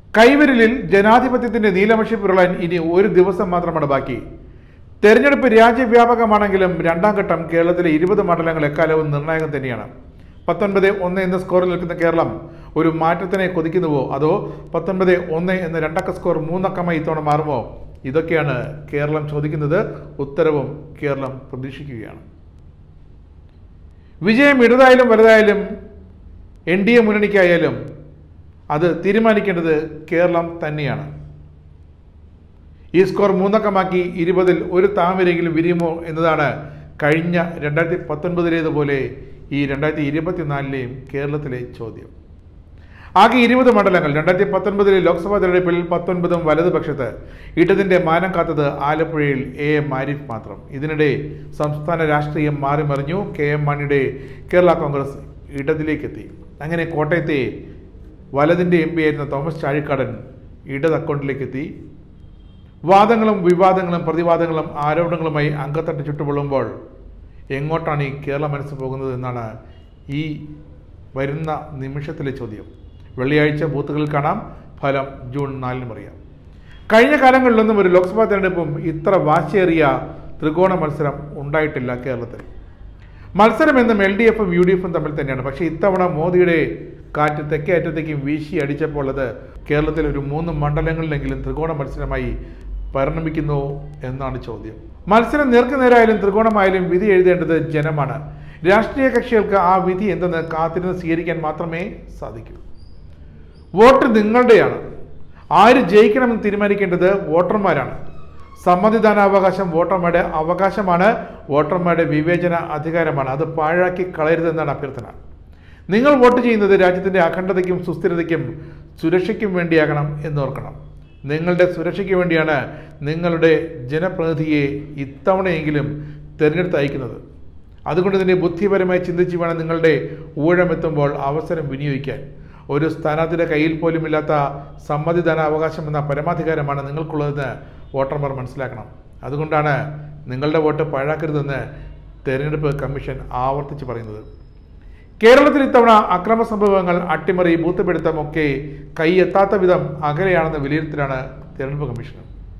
കൈവിരലിൽ ജനാധിപത്യത്തിന്റെ നീലമഷി പുരളാൻ ഇനി ഒരു ദിവസം മാത്രമാണ് ബാക്കി തെരഞ്ഞെടുപ്പ് രാജ്യവ്യാപകമാണെങ്കിലും രണ്ടാം ഘട്ടം കേരളത്തിലെ ഇരുപത് മണ്ഡലങ്ങൾ എക്കാലവും നിർണായകം തന്നെയാണ് പത്തൊൻപത് ഒന്ന് എന്ന സ്കോറിൽ നിൽക്കുന്ന കേരളം ഒരു മാറ്റത്തിനെ കൊതിക്കുന്നുവോ അതോ പത്തൊൻപത് ഒന്ന് എന്ന രണ്ടക്ക സ്കോർ മൂന്നക്കമായി ഇത്തവണ മാറുമോ ഇതൊക്കെയാണ് കേരളം ചോദിക്കുന്നത് ഉത്തരവും കേരളം പ്രതീക്ഷിക്കുകയാണ് വിജയം ഇടതായാലും വലുതായാലും എൻ ഡി എ മുന്നണിക്കായാലും അത് തീരുമാനിക്കേണ്ടത് കേരളം തന്നെയാണ് ഈ സ്കോർ മൂന്നക്കമാക്കി ഇരുപതിൽ ഒരു താമരെങ്കിലും വിരിയുമോ എന്നതാണ് കഴിഞ്ഞ രണ്ടായിരത്തി പത്തൊൻപതിലേതുപോലെ ഈ രണ്ടായിരത്തി ഇരുപത്തിനാലിലെയും കേരളത്തിലെ ചോദ്യം ആകെ ഇരുപത് മണ്ഡലങ്ങൾ രണ്ടായിരത്തി പത്തൊൻപതിലെ ലോക്സഭാ തെരഞ്ഞെടുപ്പിൽ പത്തൊൻപതും വലതുപക്ഷത്ത് ഇടതിന്റെ മാനം കാത്തത് ആലപ്പുഴയിൽ എ എം ആരിഫ് മാത്രം ഇതിനിടെ സംസ്ഥാന രാഷ്ട്രീയം മാറി മറിഞ്ഞു കെ എം മാണിയുടെ കേരള കോൺഗ്രസ് ഇടതിലേക്കെത്തി അങ്ങനെ കോട്ടയത്തെ വലതിൻ്റെ എം പി ആയിരുന്ന തോമസ് ചാഴിക്കാടൻ ഇടത് അക്കൗണ്ടിലേക്കെത്തി വാദങ്ങളും വിവാദങ്ങളും പ്രതിവാദങ്ങളും ആരോപണങ്ങളുമായി അങ്കത്തട്ട് ചുട്ടുപൊള്ളുമ്പോൾ എങ്ങോട്ടാണ് ഈ കേരള മനസ്സ് പോകുന്നത് എന്നാണ് ഈ വരുന്ന നിമിഷത്തിലെ ചോദ്യം വെള്ളിയാഴ്ച ബൂത്തുകളിൽ കാണാം ഫലം ജൂൺ നാലിനും അറിയാം കഴിഞ്ഞ കാലങ്ങളിലൊന്നും ഒരു ലോക്സഭാ തെരഞ്ഞെടുപ്പും ഇത്ര വാശിയേറിയ ത്രികോണ മത്സരം ഉണ്ടായിട്ടില്ല കേരളത്തിൽ മത്സരം എന്നും എൽ ഡി എഫും യു ഡി എഫും തമ്മിൽ തന്നെയാണ് പക്ഷേ ഇത്തവണ മോദിയുടെ കാറ്റ് തെക്കേ അറ്റത്തേക്കും വീശി അടിച്ചപ്പോൾ അത് കേരളത്തിൽ ഒരു മൂന്ന് മണ്ഡലങ്ങളിലെങ്കിലും ത്രികോണ മത്സരമായി പരിണമിക്കുന്നു എന്നാണ് ചോദ്യം മത്സരം നേർക്കുനേരായാലും ത്രികോണമായാലും വിധി എഴുതേണ്ടത് ജനമാണ് രാഷ്ട്രീയ കക്ഷികൾക്ക് ആ വിധി എന്തെന്ന് കാത്തിരുന്ന് സ്വീകരിക്കാൻ മാത്രമേ സാധിക്കൂ വോട്ട് നിങ്ങളുടെയാണ് ആര് ജയിക്കണമെന്ന് തീരുമാനിക്കേണ്ടത് വോട്ടർമാരാണ് സമ്മതിദാനാവകാശം വോട്ടർമാരുടെ അവകാശമാണ് വോട്ടർമാരുടെ വിവേചന അധികാരമാണ് അത് പാഴാക്കി കളയരുതെന്നാണ് അഭ്യർത്ഥന നിങ്ങൾ വോട്ട് ചെയ്യുന്നത് രാജ്യത്തിൻ്റെ അഖണ്ഡതയ്ക്കും സുസ്ഥിരതയ്ക്കും സുരക്ഷയ്ക്കും വേണ്ടിയാകണം എന്നോർക്കണം നിങ്ങളുടെ സുരക്ഷയ്ക്ക് വേണ്ടിയാണ് നിങ്ങളുടെ ജനപ്രതിനിധിയെ ഇത്തവണയെങ്കിലും തിരഞ്ഞെടുത്ത് അയക്കുന്നത് അതുകൊണ്ട് തന്നെ ബുദ്ധിപരമായി ചിന്തിച്ച് വേണം നിങ്ങളുടെ ഊഴമെത്തുമ്പോൾ അവസരം വിനിയോഗിക്കാൻ ഒരു സ്ഥാനാർത്ഥിയുടെ കയ്യിൽ പോലും ഇല്ലാത്ത സമ്മതിദാന അവകാശം എന്ന പരമാധികാരമാണ് നിങ്ങൾക്കുള്ളതെന്ന് വോട്ടർമാർ മനസ്സിലാക്കണം അതുകൊണ്ടാണ് നിങ്ങളുടെ വോട്ട് പാഴാക്കരുതെന്ന് തെരഞ്ഞെടുപ്പ് കമ്മീഷൻ ആവർത്തിച്ച് പറയുന്നത് കേരളത്തിൽ ഇത്തവണ അക്രമ സംഭവങ്ങൾ അട്ടിമറി ബൂത്ത് പിടുത്തമൊക്കെ കൈയെത്താത്ത വിധം അകലെയാണെന്ന വിലയിരുത്തലാണ് തെരഞ്ഞെടുപ്പ് കമ്മീഷൻ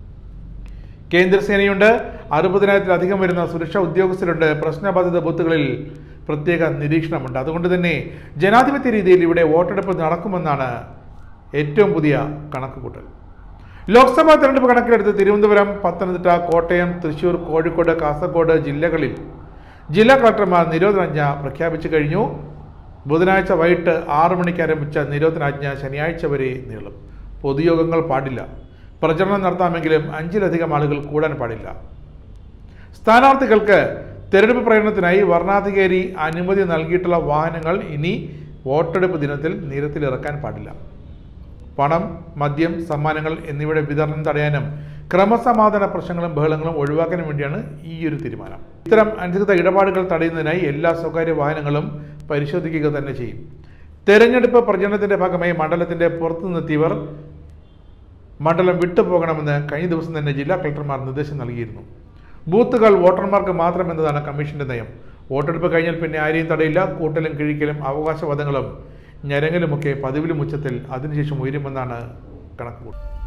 കേന്ദ്രസേനയുണ്ട് അറുപതിനായിരത്തിലധികം വരുന്ന സുരക്ഷാ ഉദ്യോഗസ്ഥരുണ്ട് പ്രശ്നബാധിത ബൂത്തുകളിൽ പ്രത്യേക നിരീക്ഷണമുണ്ട് അതുകൊണ്ട് തന്നെ ജനാധിപത്യ രീതിയിൽ ഇവിടെ വോട്ടെടുപ്പ് നടക്കുമെന്നാണ് ഏറ്റവും പുതിയ കണക്കുകൂട്ടൽ ലോക്സഭാ തെരഞ്ഞെടുപ്പ് കണക്കിലെടുത്ത് തിരുവനന്തപുരം പത്തനംതിട്ട കോട്ടയം തൃശൂർ കോഴിക്കോട് കാസർഗോഡ് ജില്ലകളിൽ ജില്ലാ കളക്ടർമാർ നിരോധനാജ്ഞ പ്രഖ്യാപിച്ചു കഴിഞ്ഞു ബുധനാഴ്ച വൈകിട്ട് ആറു മണിക്ക് ആരംഭിച്ച നിരോധനാജ്ഞ ശനിയാഴ്ച വരെ നീളും പൊതുയോഗങ്ങൾ പാടില്ല പ്രചരണം നടത്താമെങ്കിലും അഞ്ചിലധികം ആളുകൾ കൂടാൻ പാടില്ല സ്ഥാനാർത്ഥികൾക്ക് തെരഞ്ഞെടുപ്പ് പ്രകടനത്തിനായി വർണ്ണാധികാരി അനുമതി നൽകിയിട്ടുള്ള വാഹനങ്ങൾ ഇനി വോട്ടെടുപ്പ് ദിനത്തിൽ നിരത്തിലിറക്കാൻ പാടില്ല പണം മദ്യം സമ്മാനങ്ങൾ എന്നിവയുടെ വിതരണം തടയാനും ക്രമസമാധാന പ്രശ്നങ്ങളും ബഹളങ്ങളും ഒഴിവാക്കാനും വേണ്ടിയാണ് ഈ ഒരു തീരുമാനം ഇത്തരം അനധികൃത ഇടപാടുകൾ തടയുന്നതിനായി എല്ലാ സ്വകാര്യ വാഹനങ്ങളും പരിശോധിക്കുക തന്നെ ചെയ്യും തെരഞ്ഞെടുപ്പ് പ്രചരണത്തിന്റെ ഭാഗമായി മണ്ഡലത്തിന്റെ പുറത്തു നിന്നെത്തിയവർ മണ്ഡലം വിട്ടുപോകണമെന്ന് കഴിഞ്ഞ ദിവസം തന്നെ ജില്ലാ കളക്ടർമാർ നിർദ്ദേശം നൽകിയിരുന്നു ബൂത്തുകൾ വോട്ടർമാർക്ക് മാത്രം എന്നതാണ് കമ്മീഷന്റെ നയം വോട്ടെടുപ്പ് കഴിഞ്ഞാൽ പിന്നെ ആരെയും തടയില്ല കൂട്ടലും കിഴിക്കലും അവകാശവാദങ്ങളും ഞരങ്ങലുമൊക്കെ പതിവിലും ഉച്ചത്തിൽ അതിനുശേഷം ഉയരുമെന്നാണ് കണക്കുകൂട്ടുന്നത്